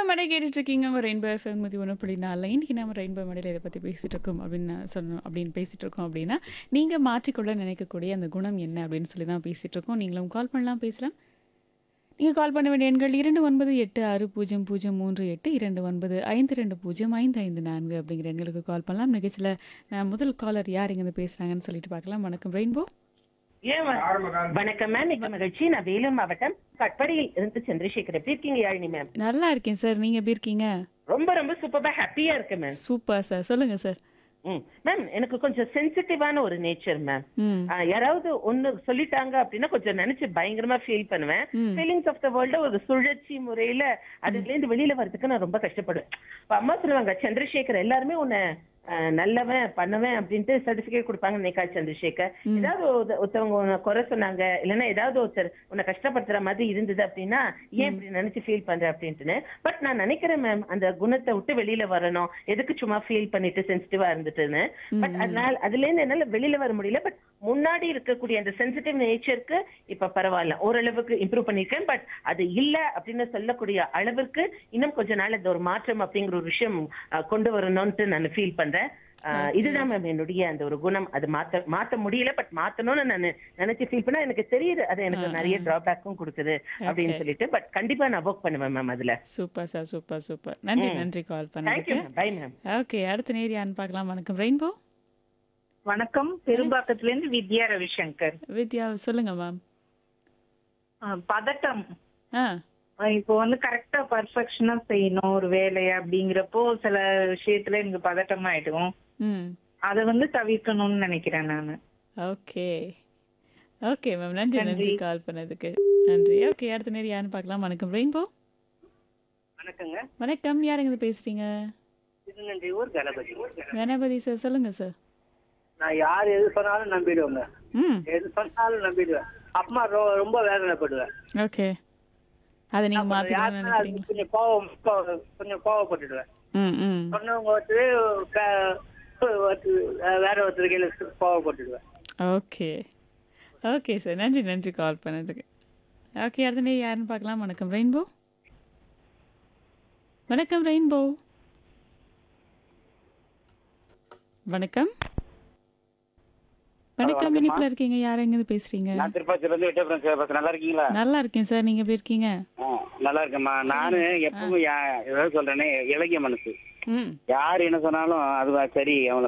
மடை கேட்டுட்டு இருக்கீங்க உங்க ரெயின்போ எஃப்எம் நூற்றி ஒன்று புள்ளி நாலு இன்னைக்கு நம்ம ரெயின்போ மடையில் இதை பற்றி பேசிட்டு இருக்கோம் அப்படின்னு சொன்னோம் அப்படின்னு பேசிட்டு இருக்கோம் அப்படின்னா நீங்கள் மாற்றிக்கொள்ள நினைக்கக்கூடிய அந்த குணம் என்ன அப்படின்னு சொல்லி தான் பேசிட்டு இருக்கோம் நீங்களும் கால் பண்ணலாம் பேசலாம் நீங்கள் கால் பண்ண வேண்டிய எண்கள் இரண்டு ஒன்பது எட்டு ஆறு பூஜ்ஜியம் பூஜ்ஜியம் மூன்று எட்டு இரண்டு ஒன்பது ஐந்து ரெண்டு பூஜ்ஜியம் ஐந்து ஐந்து நான்கு அப்படிங்கிற எண்களுக்கு கால் பண்ணலாம் நிகழ்ச்சியில் நான் முதல் காலர் யார் இங்கேருந்து பேசுகிறாங்கன்னு சொல்லிட்டு பார்க்கலாம் வணக்கம் ரெயின்போ ஏன் வ- வணக்கம் மேம் மிக்க மகிழ்ச்சி நான் வேலூர் மாவட்டம் கட்படியில் இருந்து சந்திரசேகர் எப்படி இருக்கீங்க யாழினி மேம் நல்லா இருக்கேன் சார் நீங்கள் எப்படி இருக்கீங்க ரொம்ப ரொம்ப சூப்பரா ஹாப்பியா இருக்கு மேம் சூப்பர் சார் சொல்லுங்கள் சார் ம் மேம் எனக்கு கொஞ்சம் சென்சிட்டிவான ஒரு நேச்சர் மேம் ம் ஆ, யாராவது ஒண்ணு சொல்லிட்டாங்க அப்படின்னா கொஞ்சம் நினைச்சு பயங்கரமா ஃபீல் பண்ணுவேன் ம். ஃபீலிங்ஸ் ஆஃப் த வேர்ல்ட ஒரு சுழற்சி முறையில அதுல இருந்து வெளியில வர்றதுக்கு நான் ரொம்ப கஷ்டப்படுவேன் இப்ப அம்மா சொல்லுவாங்க சந்திரசேகர் எல்லாருமே உன்னை ஆ, நல்லவன் பண்ணுவேன் அப்படின்ட்டு சர்டிபிகேட் கொடுப்பாங்க நிக்கா சந்திரசேகர் ஏதாவது ஒரு- ஒருத்தவங்க உன்னை குறை சொன்னாங்க இல்லைன்னா ஏதாவது ஒருத்தர் உன்னை கஷ்டப்படுத்துற மாதிரி இருந்தது அப்படின்னா ஏன் இப்படி நினைச்சு ஃபீல் பண்ற அப்படின்ட்டுன்னு பட் நான் நினைக்கிறேன் மேம் அந்த குணத்தை விட்டு வெளியில வரணும் எதுக்கு சும்மா ஃபீல் பண்ணிட்டு சென்சிட்டிவா இருந்துட்டுன்னு பட் அதனால அதுல இருந்து என்னால வெளியில வர முடியல பட் முன்னாடி இருக்கக்கூடிய அந்த சென்சிட்டிவ் நேச்சருக்கு இப்ப பரவாயில்ல ஓரளவுக்கு இம்ப்ரூவ் பண்ணிருக்கேன் பட் அது இல்ல அப்படின்னு சொல்லக்கூடிய அளவிற்கு இன்னும் கொஞ்ச நாள் அந்த ஒரு மாற்றம் அப்படிங்கிற ஒரு விஷயம் அஹ், கொண்டு வரணும்ட்டு நான் ஃபீல் பண்றேன் அஹ், இதுதான் மேம் என்னுடைய அந்த ஒரு குணம் அது மாத்த மாத்த முடியல பட் மாத்தணும்னு நான் நினைச்சு ஃபீல் பண்ணா எனக்கு தெரியுது அது எனக்கு நிறைய டிராபேக்கும் கொடுக்குது அப்படின்னு சொல்லிட்டு பட் கண்டிப்பா நான் ஒர்க் பண்ணுவேன் மேம் அதுல சூப்பர் சார் சூப்பர் சூப்பர் நன்றி நன்றி கால் தேங்க்யூ பண்ணதுக்கு மேம் பை மேம் ஓகே அடுத்த நேர் யாருன்னு பார்க்கலாம் வணக்கம் ரெயின்போ வணக்கம் பெரும்பாக்கத்துல இருந்து வித்யா ரவிசங்கர் வித்யா சொல்லுங்க மேம் அஹ் பதட்டம் ஆ அஹ் இப்போ வந்து கரெக்டா பர்ஃபெக்ஷனா செய்யணும் ஒரு வேலையை அப்படிங்கிறப்போ சில விஷயத்துல எனக்கு பதட்டம் ஆயிடும் ம் அதை வந்து தவிர்க்கணும்னு நினைக்கிறேன் நான் ஓகே ஓகே மேம் நன்றி நன்றி கால் பண்ணதுக்கு நன்றி ஓகே அடுத்த நேர் யாருன்னு பார்க்கலாம் வணக்கம் ரெயின்போ வணக்கங்க வணக்கம் யாருங்க இது பேசுறீங்க திருநன்றி ஊர் கணபதி கணபதி சார் சொல்லுங்க சார் நான் யார் எது சொன்னாலும் நம்பிடுவேங்க ம் எது சொன்னாலும் நம்பிடுவேன் அம்மா ரொ- ரொம்ப வேதனைப்படுவேன் ஓகே அதை நீங்க மாத்திக்கணும்னு யாருன்னா அது நினைக்கிறீங்க கொஞ்சம் கோவம் கோ- கொஞ்சம் கோவப்பட்டுடுவேன் ம் ம் சொன்னவங்க ஒருத்தர் க- ஒருத்தர் வேற ஒருத்தர் கையில கோவப்பட்டுடுவேன் ஓகே ஓகே சார் நன்றி நன்றி கால் பண்ணதுக்கு ஓகே அடுத்த நேர் யாருன்னு பார்க்கலாம் வணக்கம் ரெயின்போ வணக்கம் ரெயின்போ வணக்கம் வணக்கம் இனிப்புல இருக்கீங்க யார் எங்கேருந்து பேசுறீங்க நான் திருப்பதில இருந்து எட்டே பேசுறேன் நல்லா இருக்கீங்களா நல்லா இருக்கேன் சார் நீங்க எப்படி இருக்கீங்க ஆ, நல்லா இருக்கேம்மா நானு எப்பவும் யா- ஏதாவது சொல்றேனே இலகிய மனசு ம் யார் என்ன சொன்னாலும் அது சரி அவங்கள